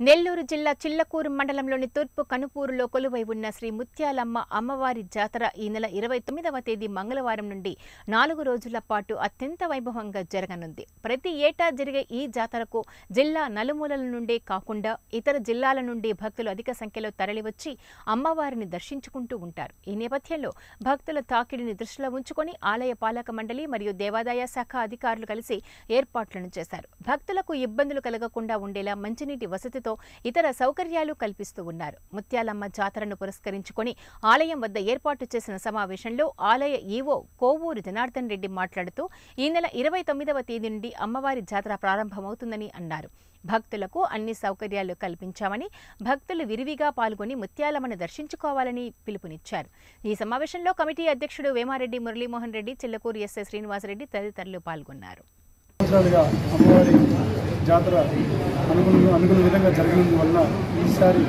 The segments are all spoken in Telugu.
నెల్లూరు జిల్లా చిల్లకూరు మండలంలోని తూర్పు కనుపూరులో కొలువై ఉన్న శ్రీ ముత్యాలమ్మ అమ్మవారి జాతర ఈ నెల ఇరవై తొమ్మిదవ తేదీ మంగళవారం నుండి నాలుగు రోజుల పాటు అత్యంత వైభవంగా జరగనుంది ప్రతి ఏటా జరిగే ఈ జాతరకు జిల్లా నలుమూలల నుండే కాకుండా ఇతర జిల్లాల నుండి భక్తులు అధిక సంఖ్యలో తరలివచ్చి అమ్మవారిని దర్శించుకుంటూ ఉంటారు ఈ నేపథ్యంలో భక్తుల తాకిడిని దృష్టిలో ఉంచుకొని ఆలయ పాలక మండలి మరియు దేవాదాయ శాఖ అధికారులు కలిసి ఏర్పాట్లను చేశారు భక్తులకు ఇబ్బందులు కలగకుండా ఉండేలా మంచినీటి వసతితో ఇతర సౌకర్యాలు కల్పిస్తూ ఉన్నారు ముత్యాలమ్మ జాతరను పురస్కరించుకొని ఆలయం వద్ద ఏర్పాటు చేసిన సమావేశంలో ఆలయ ఈవో కోవూరు జనార్దన్ రెడ్డి మాట్లాడుతూ ఈ నెల ఇరవై తొమ్మిదవ తేదీ నుండి అమ్మవారి జాతర ప్రారంభమవుతుందని అన్నారు భక్తులకు అన్ని సౌకర్యాలు కల్పించామని భక్తులు విరివిగా పాల్గొని ముత్యాలమ్మను దర్శించుకోవాలని పిలుపునిచ్చారు ఈ సమావేశంలో కమిటీ అధ్యక్షుడు వేమారెడ్డి మురళీమోహన్ రెడ్డి చిల్లకూరు ఎస్ఐ శ్రీనివాసరెడ్డి తదితరులు పాల్గొన్నారు సంవత్సరాలుగా అమ్మవారి జాతర అనుకున్న అనుకున్న విధంగా జరిగినందువల్ల ఈసారి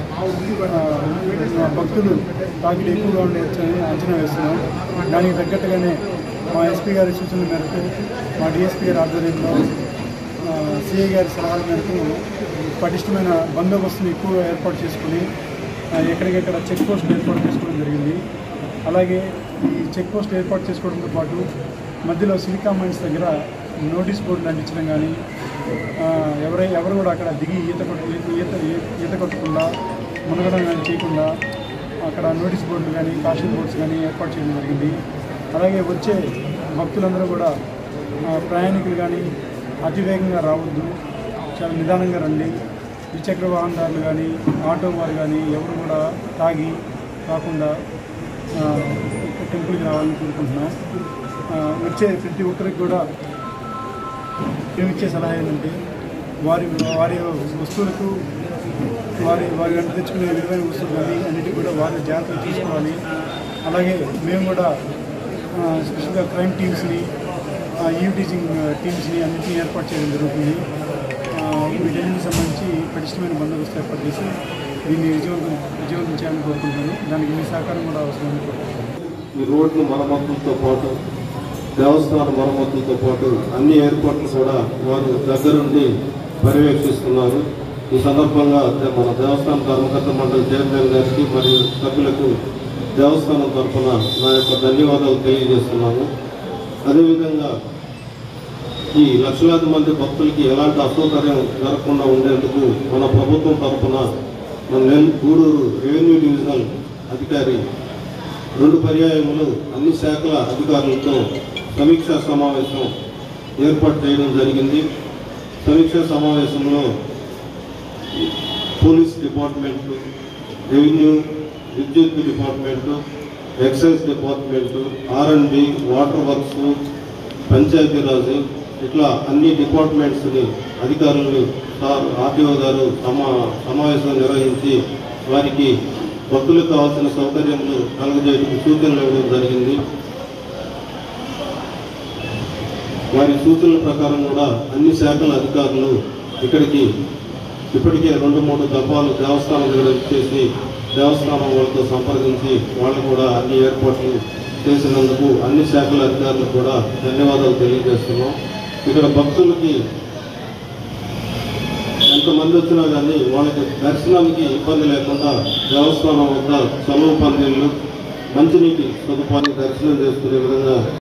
ఆ, భక్తులు తాకిడి ఎక్కువగా ఉండవచ్చని అంచనా వేస్తున్నాం దానికి తగ్గట్టుగానే మా ఎస్పీ గారి సూచనల మేరకు మా డిఎస్పీ గారి ఆధ్వర్యంలో సిఐ గారి సలహాల మేరకు పటిష్టమైన బందోబస్తుని ఎక్కువగా ఏర్పాటు చేసుకుని ఆ, ఎక్కడికెక్కడ చెక్ పోస్ట్ ఏర్పాటు చేసుకోవడం జరిగింది అలాగే ఈ చెక్ పోస్ట్ ఏర్పాటు చేసుకోవడంతో పాటు మధ్యలో సిలికా మైన్స్ దగ్గర నోటీస్ బోర్డులు అంటించడం కానీ ఆ, ఎవరై ఎవరు కూడా అక్కడ దిగి ఈత కొట్టు ఈత ఈత కొట్టకుండా మునగడం కానీ చేయకుండా అక్కడ నోటీస్ బోర్డులు కానీ కాషన్ బోర్డ్స్ కానీ ఏర్పాటు చేయడం జరిగింది అలాగే వచ్చే భక్తులందరూ కూడా ఆ, ప్రయాణికులు కానీ అతివేగంగా రావద్దు చాలా నిదానంగా రండి ద్విచక్ర వాహనదారులు కానీ ఆటో వారు కానీ ఎవరు కూడా తాగి కాకుండా ఆ, టెంపుల్కి రావాలని కోరుకుంటున్నాం ఆ, వచ్చే ప్రతి ఒక్కరికి కూడా మేము ఇచ్చే సలహా ఏంటంటే వారి వారి వస్తువులకు వారి వారి వెంట తెచ్చుకునే విలువైన వస్తువులు కానీ అన్నిటికీ కూడా వారి జాగ్రత్తలు తీసుకోవాలి అలాగే మేము కూడా ఆ, స్పెషల్గా క్రైమ్ టీమ్స్ని ఈవ్ టీచింగ్ టీమ్స్ని అన్నింటినీ ఏర్పాటు చేయడం జరుగుతుంది ఆ, వీటన్నిటికి సంబంధించి పటిష్టమైన బందోబస్తు ఏర్పాటు చేసి దీన్ని విజయవంతం విజయవంతం చేయాలని కోరుకుంటున్నాను దానికి మీ సహకారం కూడా అవసరమని కోరుకుంటున్నాను ఈ రోడ్లు మరమ్మతులతో పాటు దేవస్థాన మరమ్మతులతో పాటు అన్ని ఏర్పాట్లు కూడా వారు దగ్గరుండి పర్యవేక్షిస్తున్నారు ఈ సందర్భంగా దే- మన దేవస్థాన ధర్మకర్త మండలి చైర్మన్ గారికి మరియు సభ్యులకు దేవస్థానం తరఫున నా యొక్క ధన్యవాదాలు తెలియజేస్తున్నాను అదేవిధంగా ఈ లక్షలాది మంది భక్తులకి ఎలాంటి అసౌకర్యం జరగకుండా ఉండేందుకు మన ప్రభుత్వం తరఫున మన నెల్ గూడూరు రెవెన్యూ డివిజనల్ అధికారి రెండు పర్యాయములు అన్ని శాఖల అధికారులతో సమీక్షా సమావేశం ఏర్పాటు చేయడం జరిగింది సమీక్షా సమావేశంలో పోలీస్ డిపార్ట్మెంటు రెవెన్యూ విద్యుత్ department excise department R and B water works Panchayati Raj ఇట్లా అన్ని డిపార్ట్మెంట్స్ని అధికారులు సార్ ఆర్టీఓ గారు సమా సమావేశం నిర్వహించి వారికి భక్తులకు కావాల్సిన సౌకర్యములు కలుగజేయడానికి సూచనలు ఇవ్వడం జరిగింది వారి సూచనల ప్రకారం కూడా అన్ని శాఖల అధికారులు ఇక్కడికి ఇప్పటికే రెండు మూడు దఫాలు దేవస్థానం దగ్గర చేసి దేవస్థానం వాళ్ళతో సంప్రదించి వాళ్ళు కూడా అన్ని ఏర్పాట్లు చేసినందుకు అన్ని శాఖల అధికారులకు కూడా ధన్యవాదాలు తెలియజేస్తున్నాం ఇక్కడ భక్తులకి ఎంతమంది వచ్చినా కానీ వాళ్ళకి దర్శనానికి ఇబ్బంది లేకుండా దేవస్థానం వద్ద చలువ పందిళ్ళు మంచినీటి సదుపాయాన్ని దర్శనం చేసుకునే విధంగా